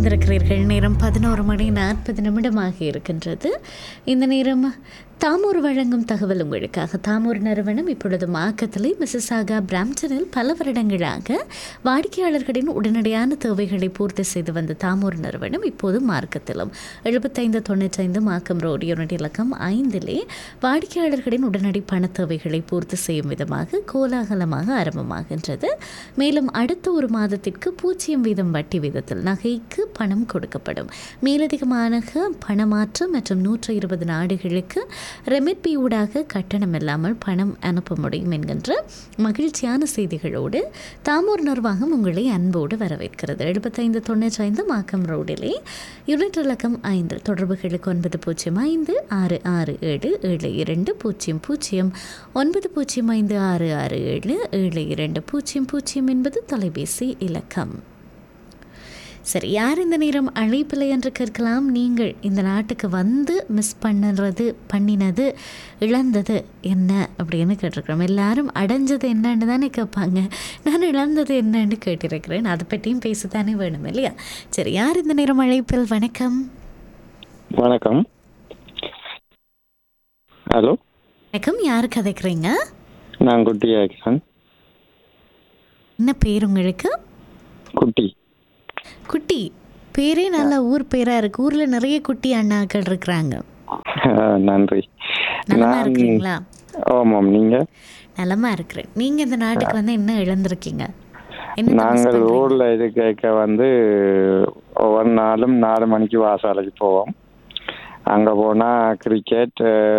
இணைந்திருக்கிறீர்கள் நேரம் பதினோரு மணி நாற்பது நிமிடமாக இருக்கின்றது இந்த நேரம் தாமூர் வழங்கும் தகவல் உங்களுக்காக தாமூர் நிறுவனம் இப்பொழுது மாக்கத்திலே மிசிசாகா பிராம்டனில் பல வருடங்களாக வாடிக்கையாளர்களின் உடனடியான தேவைகளை பூர்த்தி செய்து வந்த தாமூர் நிறுவனம் இப்போது மார்க்கத்திலும் எழுபத்தைந்து தொண்ணூற்றைந்து மாக்கம் ரோடு யூனிட் இலக்கம் ஐந்திலே வாடிக்கையாளர்களின் உடனடி பண தேவைகளை பூர்த்தி செய்யும் விதமாக கோலாகலமாக ஆரம்பமாகின்றது மேலும் அடுத்த ஒரு மாதத்திற்கு பூஜ்ஜியம் வீதம் வட்டி வீதத்தில் நகைக்கு பணம் கொடுக்கப்படும் மேலதிகமான பணமாற்றம் மற்றும் நூற்று இருபது நாடுகளுக்கு ரெமிட்பி ஊடாக கட்டணம் இல்லாமல் பணம் அனுப்ப முடியும் என்கின்ற மகிழ்ச்சியான செய்திகளோடு தாமூர் நிர்வாகம் உங்களை அன்போடு வரவேற்கிறது எழுபத்தைந்து தொண்ணூற்றி ஐந்து மாக்கம் ரோடிலே யூனிட் இலக்கம் ஐந்து தொடர்புகளுக்கு ஒன்பது பூஜ்ஜியம் ஐந்து ஆறு ஆறு ஏழு ஏழு இரண்டு பூஜ்ஜியம் பூஜ்ஜியம் ஒன்பது பூஜ்ஜியம் ஐந்து ஆறு ஆறு ஏழு ஏழு இரண்டு பூஜ்ஜியம் பூஜ்ஜியம் என்பது தொலைபேசி இலக்கம் சரி யார் இந்த நேரம் அழைப்பில்லை என்று கேட்கலாம் நீங்கள் இந்த நாட்டுக்கு வந்து மிஸ் பண்ணுறது பண்ணினது இழந்தது என்ன அப்படின்னு கேட்டிருக்கிறோம் எல்லாரும் அடைஞ்சது என்னன்னு தானே கேட்பாங்க நான் இழந்தது என்னன்னு கேட்டிருக்கிறேன் அதை பற்றியும் பேசத்தானே வேணும் இல்லையா சரி யார் இந்த நேரம் அழைப்பில் வணக்கம் வணக்கம் ஹலோ வணக்கம் யார் கதைக்கிறீங்க நான் குட்டியா இருக்கிறேன் என்ன பேர் உங்களுக்கு குட்டி குட்டி பேரே நல்ல ஊர் பேரா இருக்கு ஊர்ல நிறைய குட்டி அண்ணாக்கள் இருக்கிறாங்க அஹ், நன்றி நலமா நான் இருக்கிறீங்களா ஆமாம் நீங்க நலமா இருக்கிறேன் நீங்க இந்த நாட்டுக்கு வந்து என்ன இழந்திருக்கீங்க என்ன miss நாங்கள் பண்றீங்க? ஊர்ல இது கேட்க வந்து ஒவ்வொரு நாளும் நாலு மணிக்கு வாசாலைக்கு போவோம் அங்க போனா கிரிக்கெட்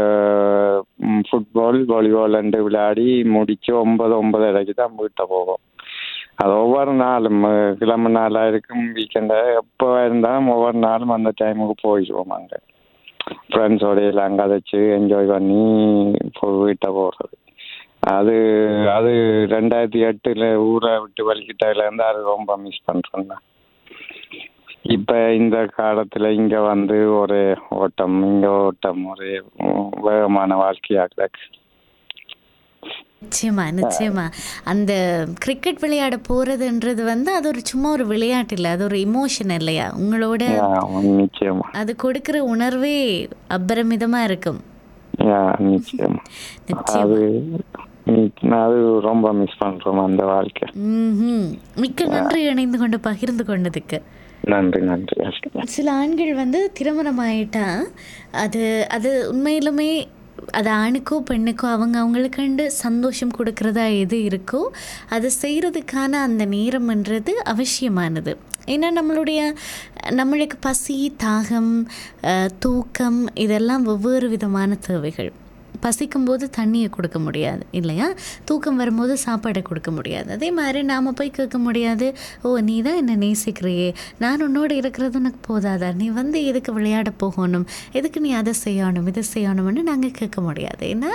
ஃபுட்பால் வாலிபால் ரெண்டு விளையாடி முடிச்சு ஒன்பது ஒன்பதரைக்கு தான் வீட்டை போவோம் அது ஒவ்வொரு நாளும் அஹ், கிழமை நாளா இருக்கும் வீக்கெண்டா எப்போ இருந்தாலும் ஒவ்வொரு நாளும் அந்த டைமுக்கு போயிடுவோம் அங்க ஃப்ரெண்ட்ஸோட எல்லாம் கதைச்சு என்ஜாய் பண்ணி போ- வீட்டை போகிறது அது அது ரெண்டாயிரத்தி எட்டுல ஊரை விட்டு வலிக்கிட்டதுல இருந்து அது ரொம்ப மிஸ் பண்றேன் நான். இப்ப இந்த காலத்துல இங்க வந்து ஒரு ஓட்டம் இங்க ஓட்டம் ஒரு உம், வேகமான வாழ்க்கையா கிடக்கு நிச்சயமா நிச்சயமா அந்த கிரிக்கெட் விளையாட போறதுன்றது வந்து அது ஒரு சும்மா ஒரு விளையாட்டு இல்லை அது ஒரு இமோஷன் இல்லையா உங்களோட ஆமா, நிச்சயமா அது கொடுக்கிற உணர்வே அபரிமிதமா இருக்கும் யா, நிச்சயமா நிச்சயமா அது நி- அது ரொம்ப மிஸ் பண்றோம் அந்த வாழ்க்கை ம்ஹும். மிக்க நன்றி இணைந்து கொண்டு பகிர்ந்து கொண்டதுக்கு நன்றி நன்றி சில ஆண்கள் வந்து திருமணம் ஆயிட்டா அது அது உண்மையிலுமே அது ஆணுக்கோ பெண்ணுக்கோ அவங்க அவங்களுக்கண்டு சந்தோஷம் கொடுக்கறதா எது இருக்கோ அதை செய்கிறதுக்கான அந்த நேரம்ன்றது அவசியமானது ஏன்னா நம்மளுடைய நம்மளுக்கு பசி தாகம் அஹ், தூக்கம் இதெல்லாம் வெவ்வேறு விதமான தேவைகள் பசிக்கும்போது தண்ணியை கொடுக்க முடியாது இல்லையா தூக்கம் வரும்போது சாப்பாடை கொடுக்க முடியாது அதே மாதிரி நாம் போய் கேட்க முடியாது ஓ நீ தான் என்னை நேசிக்கிறியே நான் உன்னோட இருக்கிறது உனக்கு போதாதா நீ வந்து எதுக்கு விளையாட போகணும் எதுக்கு நீ அதை செய்யணும் இதை செய்யணும்னு நாங்கள் கேட்க முடியாது ஏன்னா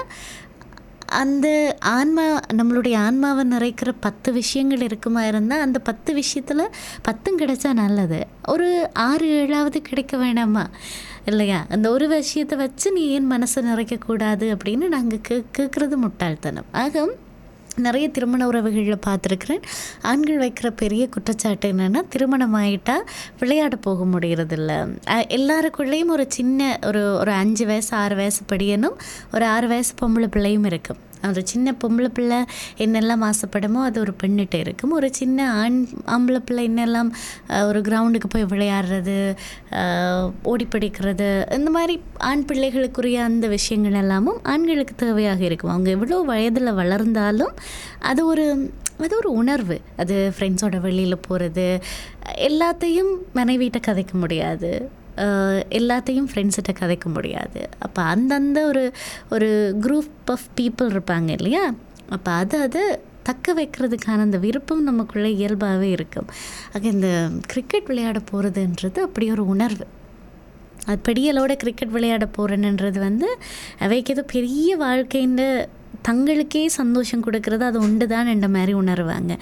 அந்த ஆன்மா நம்மளுடைய ஆன்மாவை நிறைக்கிற பத்து விஷயங்கள் இருக்குமா இருந்தால் அந்த பத்து விஷயத்தில் பத்தும் கிடைச்சா நல்லது ஒரு ஆறு ஏழாவது கிடைக்க வேணாமா இல்லையா அந்த ஒரு விஷயத்தை வச்சு நீ ஏன் மனசை நிறைக்கக்கூடாது அப்படின்னு நாங்கள் கே கேட்குறது முட்டாள்தனம் ஆக நிறைய திருமண உறவுகளில் பார்த்துருக்குறேன் ஆண்கள் வைக்கிற பெரிய குற்றச்சாட்டு என்னென்னா திருமணம் ஆயிட்டா விளையாட போக முடியறதில்ல அஹ் எல்லாருக்குள்ளேயும் ஒரு சின்ன ஒரு ஒரு அஞ்சு வயசு ஆறு வயசு படியனும் ஒரு ஆறு வயசு பொம்பளை பிள்ளையும் இருக்கும் ஒரு சின்ன பொம்பளை பிள்ளை என்னெல்லாம் ஆசைப்படுமோ அது ஒரு பெண்ணிட்ட இருக்கும் ஒரு சின்ன ஆண் ஆம்பளை பிள்ளை என்னெல்லாம் அஹ், ஒரு கிரவுண்டுக்கு போய் விளையாடுறது அஹ், ஓடி பிடிக்கிறது இந்த மாதிரி ஆண் பிள்ளைகளுக்குரிய அந்த விஷயங்கள் எல்லாமும் ஆண்களுக்கு தேவையாக இருக்கும் அவங்க எவ்வளோ வயதில் வளர்ந்தாலும் அது ஒரு அது ஒரு உணர்வு அது ஃப்ரெண்ட்ஸோட வெளியில் போகிறது எல்லாத்தையும் மனைவிட்ட கதைக்க முடியாது அஹ் எல்லாத்தையும் ஃப்ரெண்ட்ஸ்கிட்ட கதைக்க முடியாது அப்போ அந்தந்த ஒரு ஒரு குரூப் ஆஃப் பீப்புள் இருப்பாங்க இல்லையா அப்போ அது அது தக்க வைக்கிறதுக்கான அந்த விருப்பம் நமக்குள்ளே இயல்பாகவே இருக்கும் ஆக இந்த கிரிக்கெட் விளையாட போகிறதுன்றது அப்படி ஒரு உணர்வு அது படியலோட கிரிக்கெட் விளையாட போகிறேன்ன்றது வந்து அவைக்கு ஏதோ பெரிய வாழ்க்கைன்ற தங்களுக்கே சந்தோஷம் கொடுக்கறது அது உண்டு தான் என்ற மாதிரி உணர்வாங்க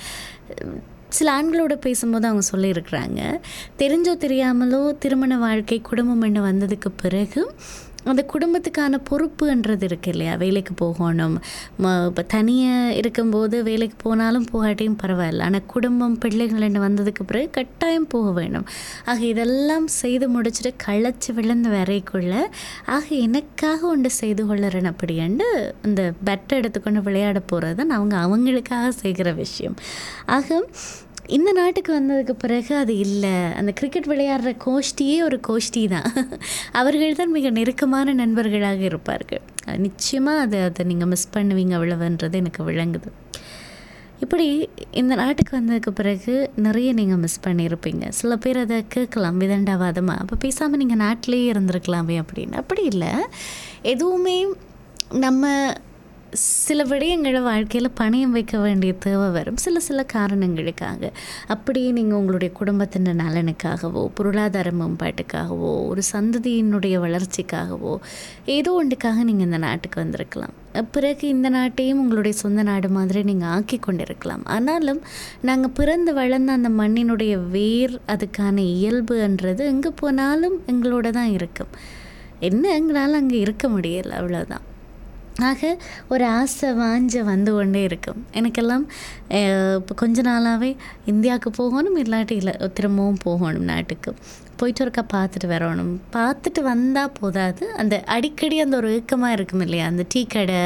சில ஆண்களோட பேசும்போது அவங்க சொல்லியிருக்கிறாங்க தெரிஞ்சோ தெரியாமலோ திருமண வாழ்க்கை குடும்பம் என்ன வந்ததுக்கு பிறகு அந்த குடும்பத்துக்கான பொறுப்புன்றது இருக்கு இல்லையா வேலைக்கு போகணும் இப்போ தனியாக இருக்கும்போது வேலைக்கு போனாலும் போகாட்டியும் பரவாயில்ல ஆனால் குடும்பம் பிள்ளைகள்னு வந்ததுக்கு பிறகு கட்டாயம் போக வேணும் ஆக இதெல்லாம் செய்து முடிச்சுட்டு களைச்சி விழுந்து வரைக்குள்ள ஆக எனக்காக ஒன்று செய்து கொள்ளுறேன் அப்படின்ட்டு அந்த பெட் எடுத்துக்கொண்டு விளையாட போகிறது தான் அவங்க அவங்களுக்காக செய்கிற விஷயம் ஆக இந்த நாட்டுக்கு வந்ததுக்கு பிறகு அது இல்லை அந்த கிரிக்கெட் விளையாடுற கோஷ்டியே ஒரு கோஷ்டி தான் அவர்கள் தான் மிக நெருக்கமான நண்பர்களாக இருப்பார்கள் நிச்சயமாக அதை அதை நீங்கள் மிஸ் பண்ணுவீங்க அவ்வளவுன்றது எனக்கு விளங்குது இப்படி இந்த நாட்டுக்கு வந்ததுக்கு பிறகு நிறைய நீங்கள் மிஸ் பண்ணியிருப்பீங்க சில பேர் அதை கேட்கலாம் விதண்டாவாதமாக அப்போ பேசாமல் நீங்கள் நாட்டிலேயே இருந்திருக்கலாமே அப்படின்னு அப்படி இல்லை எதுவுமே நம்ம சில விடயங்களை வாழ்க்கையில் பணயம் வைக்க வேண்டிய தேவை வரும் சில சில காரணங்களுக்காக அப்படியே நீங்கள் உங்களுடைய குடும்பத்தின் நலனுக்காகவோ பொருளாதார மேம்பாட்டுக்காகவோ ஒரு சந்ததியினுடைய வளர்ச்சிக்காகவோ ஏதோ ஒன்றுக்காக நீங்கள் இந்த நாட்டுக்கு வந்திருக்கலாம் பிறகு இந்த நாட்டையும் உங்களுடைய சொந்த நாடு மாதிரி நீங்கள் ஆக்கி கொண்டிருக்கலாம் ஆனாலும் நாங்கள் பிறந்து வளர்ந்த அந்த மண்ணினுடைய வேர் அதுக்கான இயல்புன்றது எங்கே போனாலும் எங்களோட தான் இருக்கும் என்ன எங்களால் அங்கே இருக்க முடியலை அவ்வளோதான் ஆக ஒரு ஆசை வாஞ்ச வந்து கொண்டே இருக்கும் எனக்கெல்லாம் இப்போ கொஞ்ச நாளாகவே இந்தியாவுக்கு போகணும் இல்லாட்டி இல்லை திரும்பவும் போகணும் நாட்டுக்கு போயிட்டு ஒருக்கா பார்த்துட்டு வரணும் பார்த்துட்டு வந்தால் போதாது அந்த அடிக்கடி அந்த ஒரு ஏக்கமாக இருக்கும் இல்லையா அந்த டீ கடை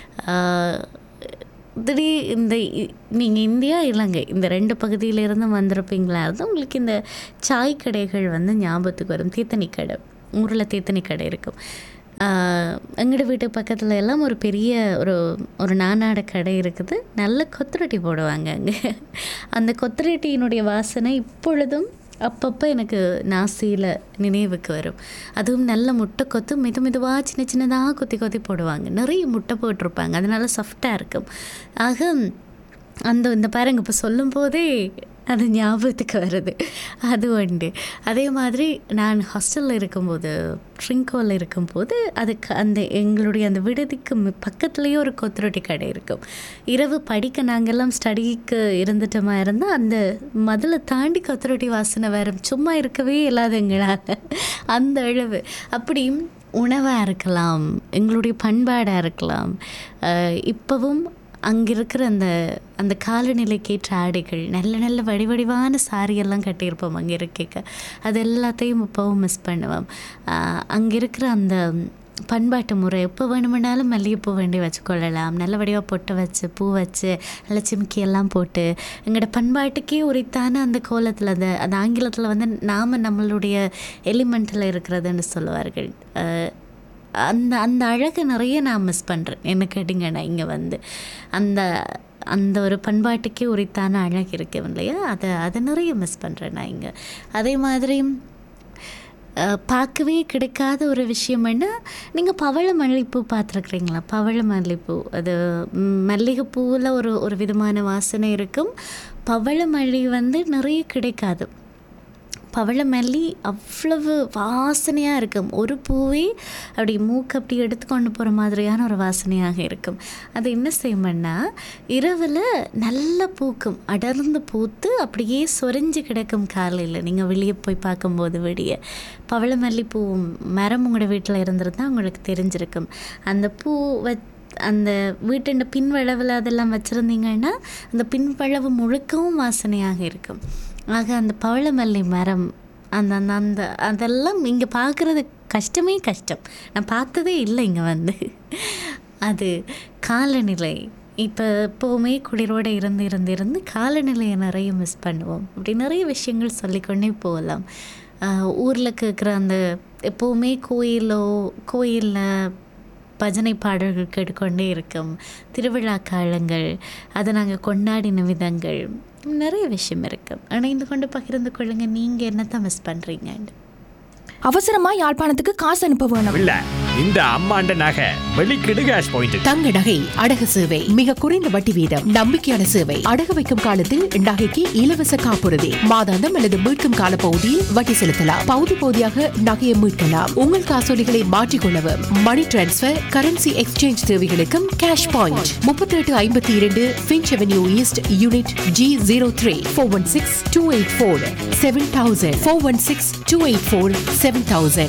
திடீர் இந்த நீங்கள் இந்தியா இலங்கை இந்த ரெண்டு பகுதியிலேருந்து வந்திருப்பீங்களா அது உங்களுக்கு இந்த சாய் கடைகள் வந்து ஞாபகத்துக்கு வரும் தீத்தனி கடை ஊரில் தீத்தனி கடை இருக்கும் எங்களோட வீட்டு பக்கத்தில் எல்லாம் ஒரு பெரிய ஒரு ஒரு நானாட கடை இருக்குது நல்ல கொத்தரொட்டி போடுவாங்க அங்கே அந்த கொத்தரொட்டியினுடைய வாசனை இப்பொழுதும் அப்பப்போ எனக்கு நாசியில் நினைவுக்கு வரும் அதுவும் நல்ல முட்டை கொத்து மெது மெதுவாக சின்ன சின்னதாக கொத்தி கொத்தி போடுவாங்க நிறைய முட்டை போட்டிருப்பாங்க அதனால சாஃப்டாக இருக்கும் ஆக அந்த இந்த பாருங்க இப்போ சொல்லும் போதே அது ஞாபகத்துக்கு வருது அது உண்டு அதே மாதிரி நான் ஹாஸ்டலில் இருக்கும்போது ட்ரிங்கோவில் இருக்கும்போது அதுக்கு அந்த எங்களுடைய அந்த விடுதிக்கு பக்கத்துலேயே ஒரு கொத்துரொட்டி கடை இருக்கும் இரவு படிக்க நாங்கள்லாம் ஸ்டடிக்கு இருந்துட்டோமா இருந்தால் அந்த மதில் தாண்டி கொத்துரொட்டி வாசனை வரும் சும்மா இருக்கவே இல்லாத எங்களால் அந்த அளவு அப்படி உணவாக இருக்கலாம் எங்களுடைய பண்பாடாக இருக்கலாம் இப்போவும் அங்கே இருக்கிற அந்த அந்த காலநிலைக்கேற்ற ஆடைகள் நல்ல நல்ல வடிவடிவான சாரியெல்லாம் கட்டியிருப்போம் அங்கே இருக்க அது எல்லாத்தையும் இப்போவும் மிஸ் பண்ணுவோம் அங்கே இருக்கிற அந்த பண்பாட்டு முறை எப்போ வேணுமென்னாலும் மல்லிகைப்பூ வேண்டி வச்சுக்கொள்ளலாம் நல்ல வடிவாக பொட்டு வச்சு பூ வச்சு நல்ல சிமிக்கி எல்லாம் போட்டு எங்களோட பண்பாட்டுக்கே உரித்தான அந்த கோலத்தில் அந்த அந்த ஆங்கிலத்தில் வந்து நாம் நம்மளுடைய எலிமெண்ட்டில் இருக்கிறதுன்னு சொல்லுவார்கள் அந்த அந்த அழகை நிறைய நான் மிஸ் பண்ணுறேன் என்ன கேட்டிங்கன்னா இங்கே வந்து அந்த அந்த ஒரு பண்பாட்டுக்கே உரித்தான அழகு இருக்கு இல்லையா அதை அதை நிறைய மிஸ் பண்ணுறேன் நான் இங்கே அதே மாதிரி பார்க்கவே கிடைக்காத ஒரு விஷயம் என்ன நீங்கள் பவள மல்லிகைப்பூ பார்த்துருக்குறீங்களா பவள மல்லிகைப்பூ அது மல்லிகைப்பூவில் ஒரு ஒரு விதமான வாசனை இருக்கும் பவள மல்லிகை வந்து நிறைய கிடைக்காது பவள மல்லி அவ்வளவு வாசனையாக இருக்கும் ஒரு பூவே அப்படி மூக்கு அப்படி எடுத்துக்கொண்டு போகிற மாதிரியான ஒரு வாசனையாக இருக்கும் அது என்ன செய்யும்னா இரவில் நல்லா பூக்கும் அடர்ந்து பூத்து அப்படியே சொரிஞ்சு கிடக்கும் காலையில் நீங்கள் வெளியே போய் பார்க்கும்போது விடிய பவள மல்லி பூ மரம் உங்களோட வீட்டில் இருந்திருந்தால் உங்களுக்கு தெரிஞ்சிருக்கும் அந்த பூ வ அந்த வீட்டின் பின்வளவில் அதெல்லாம் வச்சுருந்தீங்கன்னா அந்த பின்வளவு முழுக்கவும் வாசனையாக இருக்கும் ஆக அந்த பவளமல்லி மரம் அந்த அந்த அந்த அதெல்லாம் இங்கே பார்க்குறது கஷ்டமே கஷ்டம் நான் பார்த்ததே இல்லை இங்கே வந்து அது காலநிலை இப்போ எப்போவுமே குளிரோடு இருந்து இருந்து இருந்து காலநிலையை நிறைய மிஸ் பண்ணுவோம் அப்படி நிறைய விஷயங்கள் சொல்லிக்கொண்டே போகலாம் ஊரில் கேட்குற அந்த எப்போவுமே கோயிலோ கோயிலில் பஜனை பாடல்கள் கேட்டுக்கொண்டே இருக்கும் திருவிழா காலங்கள் அதை நாங்கள் கொண்டாடின விதங்கள் நிறைய விஷயம் இருக்குது இணைந்து கொண்டு பகிர்ந்து கொள்ளுங்கள் நீங்கள் என்னத்தான் மிஸ் பண்ணுறீங்கன்னு அவசரமா யாழ்ப்பாணத்துக்கு காசு அனுப்ப வேணும் இல்ல இந்த அம்மாண்ட நகை வெளிக்கிடு கேஷ் பாயிண்ட் தங்க நகை அடகு சேவை மிக குறைந்த வட்டி வீதம் நம்பிக்கையான சேவை அடகு வைக்கும் காலத்தில் நகைக்கு இலவச காப்புறுதி மாதாந்தம் அல்லது மீட்கும் கால பகுதியில் வட்டி செலுத்தலாம் பகுதி பகுதியாக நகையை மீட்கலாம் உங்கள் காசோலிகளை மாற்றிக்கொள்ளவும் மணி டிரான்ஸ்பர் கரன்சி எக்ஸ்சேஞ்ச் தேவைகளுக்கும் கேஷ் பாயிண்ட் முப்பத்தி எட்டு ஐம்பத்தி இரண்டு Finch avenue east unit G zero three four one six two eight four seven thousand four one six two eight four seven thousand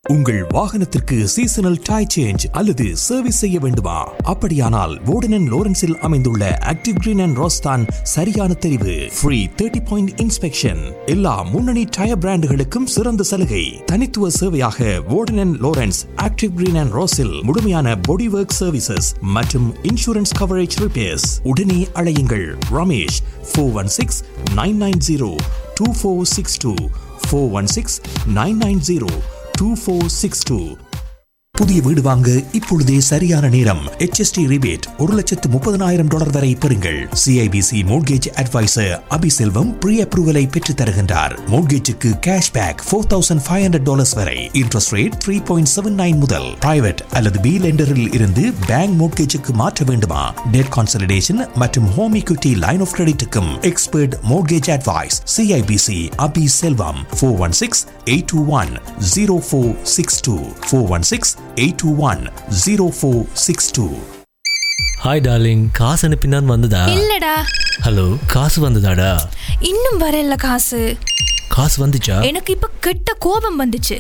உங்கள் வாகனத்திற்கு சீசனல் டை சேஞ்ச் அல்லது service செய்ய வேண்டுமா அப்படியானால் வோர்டன் லோரன்ஸில் அமைந்துள்ள ஆக்டிவ் கிரீன் அண்ட் ரோஸ்தான் சரியான தெரிவு ஃப்ரீ தேர்ட்டி பாயிண்ட் இன்ஸ்பெக்ஷன் எல்லா முன்னணி டயர் பிராண்டுகளுக்கும் சிறந்த சலுகை தனித்துவ சேவையாக Warden Lawrence active green and ரோஸில் முழுமையான பாடி ஒர்க் சர்வீசஸ் மற்றும் இன்சூரன்ஸ் கவரேஜ் ரிப்பேர்ஸ் உடனே அழையுங்கள் Ramesh four one six nine nine zero two four six two four one six nine nine zero two four six two புதிய வீடு வாங்க இப்பொழுதே சரியான நேரம் HST ரிபேட் ஒரு லட்சத்து முப்பதனாயிரம் டாலர் வரை பெறுங்கள் CIBC mortgage advisor Abiselvam pre அப்ரூவலை பெற்றுத் தருகின்றார் மோட்கேஜுக்கு cash back four thousand five hundred dollars வரை interest rate three point seven nine முதல் பிரைவேட் அல்லது பி லெண்டரில் இருந்து பேங்க் மோட்கேஜுக்கு மாற்ற வேண்டுமா டெட் கான்சலிடேஷன் மற்றும் ஹோம் equity லைன் ஆஃப் கிரெடிட்டுக்கும் expert mortgage advice CIBC Abi Selvam four one six eight two one zero four six two four one six eight two one zero four six two hi darling காசு அனுப்பினான் வந்ததா இல்லடா hello காசு வந்ததாடா இன்னும் வரல காசு காசு வந்துச்சா எனக்கு இப்ப கெட்ட கோபம் வந்துச்சு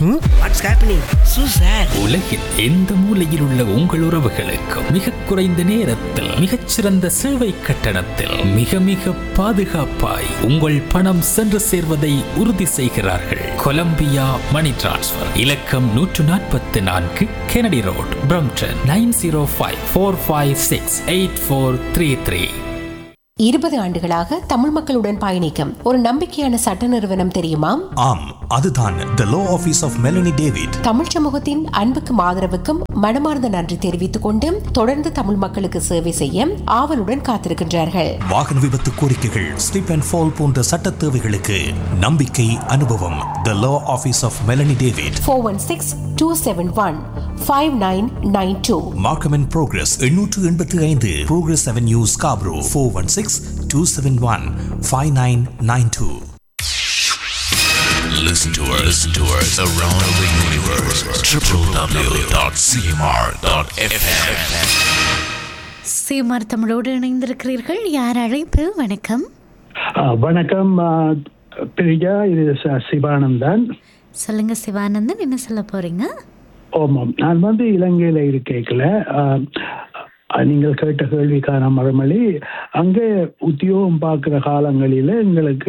உலகில் எந்த மூலையில் உள்ள உங்கள் உறவுகளுக்கு மிக குறைந்த நேரத்தில் மிகச்சிறந்த சேவை கட்டணத்தில் மிக மிக பாதுகாப்பாய் உங்கள் பணம் சென்று சேர்வதை உறுதி செய்கிறார்கள் கொலம்பியா மணி டிரான்ஸ்ஃபர் இலக்கம் நூற்று நாற்பத்தி நான்கு Kennedy road Brampton nine zero five four five six eight four three three இருபது ஆண்டுகளாக தமிழ் மக்களுடன் பயணிக்கும் ஒரு நம்பிக்கையான சட்ட நிறுவனம் தெரியுமா ஆம் அதுதான் the law office of Melanie David Tamil சமூகத்தின் அன்புக்கும் ஆதரவுக்கும் மனமார்ந்த நன்றி தெரிவித்துக் கொண்டு தொடர்ந்து தமிழ் மக்களுக்கு சேவை செய்ய ஆவலுடன் காத்திருக்கின்றார்கள் வாகன விபத்து கோரிக்கைகள் ஸ்லிப் அண்ட் ஃபால் போன்ற சட்ட தேவைகளுக்கு நம்பிக்கை அனுபவம் the law office of Melanie David four one six two seven one five nine nine two Markham and Progress எண்ணூற்று எண்பத்தி ஐந்து Progress Avenue Scarborough four one six two seven one five nine nine two Listen to us, listen to us around the universe. www.cmr.fm. CMR தமிழோடு இணைந்திருக்கிறீர்கள் யார் அழைப்பு வணக்கம் ஆ, வணக்கம் ஆ, பிரியா இது ச- சிவானந்தன் சொல்லுங்க சிவானந்தன் என்ன சொல்ல போறீங்க ஓமாம் நான் வந்து இலங்கையில் இருக்கேக்கல நீங்கள் கேட்ட கேள்விக்கான மறுமொழி அங்கே உத்தியோகம் பார்க்குற காலங்களில் எங்களுக்கு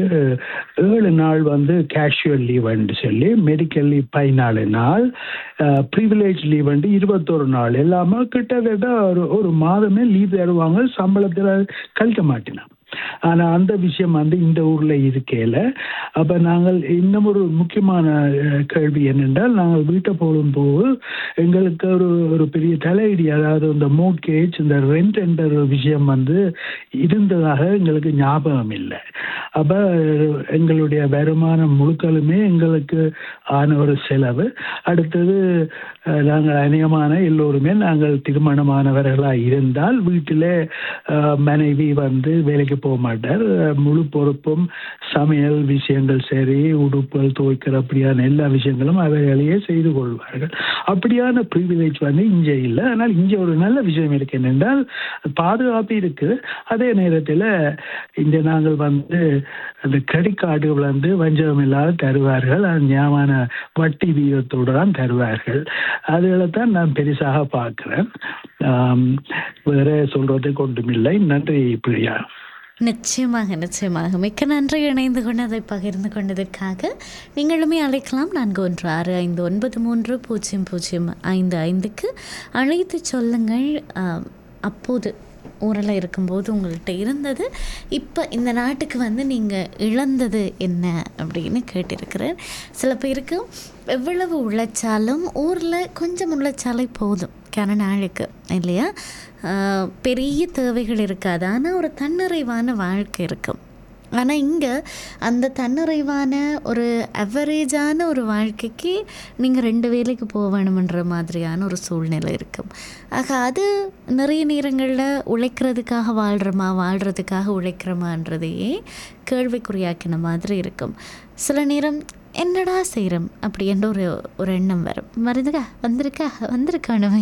ஏழு நாள் வந்து கேஷுவல் லீவுன்னு சொல்லி மெடிக்கல் லீவ் பதினாலு நாள் ப்ரிவிலேஜ் லீவ் வந்து இருபத்தொரு நாள் எல்லாமே கிட்டத்தட்ட ஒரு ஒரு மாதமே லீவ் தருவாங்க சம்பளத்தில் கழிக்க மாட்டினான் ஆனால் அந்த விஷயம் வந்து இந்த ஊரில் இருக்கையில் அப்போ நாங்கள் இன்னும் ஒரு முக்கியமான அஹ், கேள்வி என்னென்றால் நாங்கள் வீட்டை போடும்போது எங்களுக்கு ஒரு ஒரு பெரிய தலையடி அதாவது இந்த மோட்கேஜ் இந்த ரெண்ட் என்ற ஒரு விஷயம் வந்து இருந்ததாக எங்களுக்கு ஞாபகம் இல்லை அப்போ எங்களுடைய வருமானம் முழுக்களுமே எங்களுக்கு ஆன ஒரு செலவு அடுத்தது அஹ், நாங்கள் அநேகமான எல்லோருமே நாங்கள் திருமணமானவர்களாக இருந்தால் வீட்டிலே அஹ், மனைவி வந்து வேலைக்கு போக மாட்டார் அஹ், முழு பொறுப்பும் சமையல் விஷயங்கள் சரி உடுப்புகள் துவைக்கிற அப்படியான எல்லா விஷயங்களும் அவர்களையே செய்து கொள்வார்கள் அப்படியான ப்ரிவிலேஜ் வந்து இங்கே இல்லை ஆனால் இங்கே ஒரு நல்ல விஷயம் இருக்கு என்னென்றால் பாதுகாப்பு இருக்கு அதே நேரத்தில் இங்கே நாங்கள் வந்து அந்த கிரெடிட் கார்டுகள் வந்து வஞ்சகம் இல்லாத தருவார்கள் அது ஞாபகமான வட்டி வீதத்தோடு தான் தருவார்கள் அதுகளை தான் நான் பெருசாக பார்க்கிறேன் ஆம், வேற சொல்றதுக்கு ஒன்றுமில்லை நன்றி பிரியா நிச்சயமாக நிச்சயமாக மிக்க நன்றி இணைந்து கொண்டு அதை பகிர்ந்து கொண்டதற்காக நீங்களுமே அழைக்கலாம் நான்கு ஒன்று ஆறு ஐந்து ஒன்பது மூன்று பூஜ்ஜியம் பூஜ்ஜியம் ஐந்து ஐந்துக்கு அழைத்து சொல்லுங்கள் ஆம், அப்போது ஊரில் இருக்கும்போது உங்கள்கிட்ட இருந்தது இப்போ இந்த நாட்டுக்கு வந்து நீங்கள் இழந்தது என்ன அப்படின்னு கேட்டிருக்கிறேன் சில பேருக்கு எவ்வளவு உழைச்சாலும் ஊரில் கொஞ்சம் உழைச்சாலே போதும் கன நாளுக்கு இல்லையா ஆஹ் பெரிய தேவைகள் இருக்காது ஆனால் ஒரு தன்னிறைவான வாழ்க்கை இருக்கும் ஆனால் இங்கே அந்த தன்னிறைவான ஒரு அவரேஜான ஒரு வாழ்க்கைக்கு நீங்கள் ரெண்டு வேலைக்கு போக வேணுமன்ற மாதிரியான ஒரு சூழ்நிலை இருக்கும் ஆக அது நிறைய நேரங்களில் உழைக்கிறதுக்காக வாழ்கிறோமா வாழ்கிறதுக்காக உழைக்கிறோமான்றதையே கேள்விக்குறியாக்கின மாதிரி இருக்கும் சில நேரம் என்னடா செய்கிறோம் அப்படின்ற ஒரு ஒரு எண்ணம் வரும் வருதுக்கா வந்திருக்கா வந்திருக்கானுமே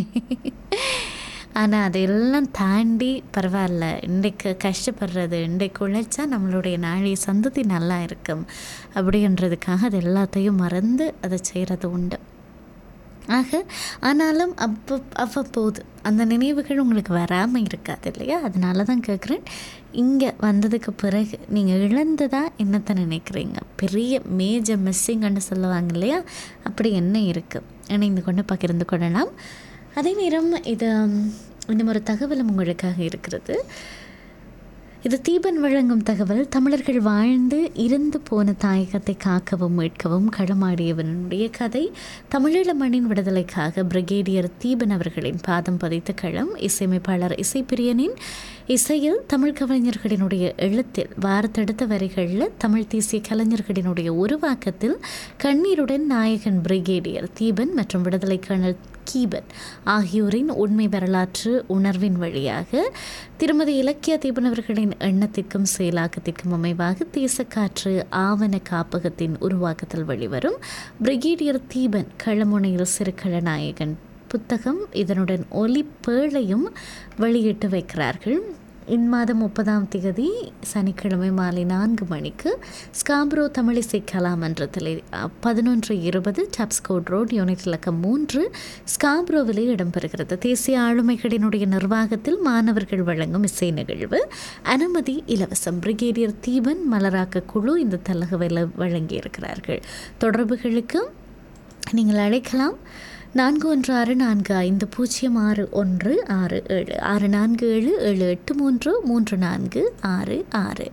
ஆனால் அதையெல்லாம் தாண்டி பரவாயில்ல இன்றைக்கு கஷ்டப்படுறது இன்றைக்கு உழைச்சா நம்மளுடைய நாளைய சந்ததி நல்லா இருக்கும் அப்படின்றதுக்காக அது எல்லாத்தையும் மறந்து அதை செய்கிறது உண்டு ஆக ஆனாலும் அப்போ அவ்வப்போது அந்த நினைவுகள் உங்களுக்கு வராமல் இருக்காது இல்லையா அதனால தான் கேட்குறேன் இங்கே வந்ததுக்கு பிறகு நீங்கள் இழந்ததா என்னத்தை நினைக்கிறீங்க பெரிய மேஜர் மிஸ்ஸிங்கன்னு சொல்லுவாங்க இல்லையா அப்படி என்ன இருக்குது இணைந்து கொண்டு பகிர்ந்து கொள்ளலாம் அதே நேரம் இது ம், இன்னும் ஒரு தகவலும் உங்களுக்காக இருக்கிறது இது தீபன் வழங்கும் தகவல் தமிழர்கள் வாழ்ந்து இறந்து போன தாயகத்தை காக்கவும் மீட்கவும் களமாடியவனுடைய கதை தமிழீழ மண்ணின் விடுதலைக்காக பிரிகேடியர் தீபன் அவர்களின் பாதம் பதித்த களம் இசையமைப்பாளர் இசைப்பிரியனின் இசையில் தமிழ் கவிஞர்களினுடைய எழுத்தில் வார்த்தெடுத்த வரிகளில் தமிழ் தேசிய கலைஞர்களினுடைய உருவாக்கத்தில் கண்ணீருடன் நாயகன் பிரிகேடியர் தீபன் மற்றும் விடுதலை கர்னல் கீபன் ஆகியோரின் உண்மை வரலாற்று உணர்வின் வழியாக திருமதி இலக்கிய தீபன் அவர்களின் எண்ணத்திற்கும் செயலாக்கத்திற்கும் அமைவாக தேசக்காற்று ஆவண காப்பகத்தின் உருவாக்கத்தில் வெளிவரும் பிரிகேடியர் தீபன் களமுனையில் சிறுகளநாயகன் புத்தகம் இதனுடன் ஒலிப்பேழையும் வெளியிட்டு வைக்கிறார்கள் இம்மாதம் முப்பதாம் தேதி சனிக்கிழமை மாலை நான்கு மணிக்கு ஸ்காப்ரோ தமிழிசை கலாமன்றத்தில் பதினொன்று இருபது டாப்ஸ்கோட் ரோட் யூனிட் இலக்கம் மூன்று ஸ்காப்ரோவிலே இடம்பெறுகிறது தேசிய ஆளுமைகளினுடைய நிர்வாகத்தில் மாணவர்கள் வழங்கும் இசை நிகழ்வு அனுமதி இலவசம் பிரிகேடியர் தீபன் மலராக்க குழு இந்த தலகவில் வழங்கியிருக்கிறார்கள் தொடர்புகளுக்கு நீங்கள் அழைக்கலாம் நான்கு ஒன்று ஆறு நான்கு ஐந்து பூஜ்ஜியம் ஆறு ஒன்று ஆறு ஏழு ஆறு நான்கு ஏழு ஏழு எட்டு மூன்று மூன்று நான்கு ஆறு ஆறு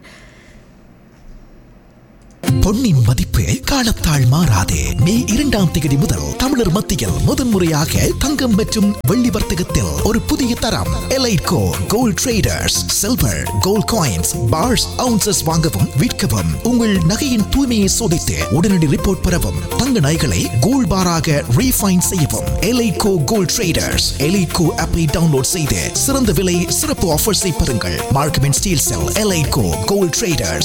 பொன்னின் மதிப்பு காலத்தால் மாறாதே மே இரண்டாம் தேதி முதல் தமிழர் மத்தியில் முதன்முறையாக தங்கம் மற்றும் வெள்ளி வர்த்தகத்தில் ஒரு புதிய தரம் Eliteco gold traders silver gold coins bars ounces வாங்கவும் விற்கவும் உங்கள் நகையின் தூய்மையை சோதித்து உடனடி ரிப்போர்ட் பெறவும் தங்க நகைகளை கோல்ட் பாராக ரீஃபைன் செய்யவும் எலைட்கோ கோல்ட் ட்ரேடர்ஸ் எலைட்கோ ஆப்பை டவுன்லோட் செய்து சிறந்த விலை சிறப்பு ஆஃபர்ஸை பெறுங்கள் மார்க்கமெண்ட் ஸ்டீல் செல் எலைட்கோ கோல்ட் ட்ரேடர்ஸ்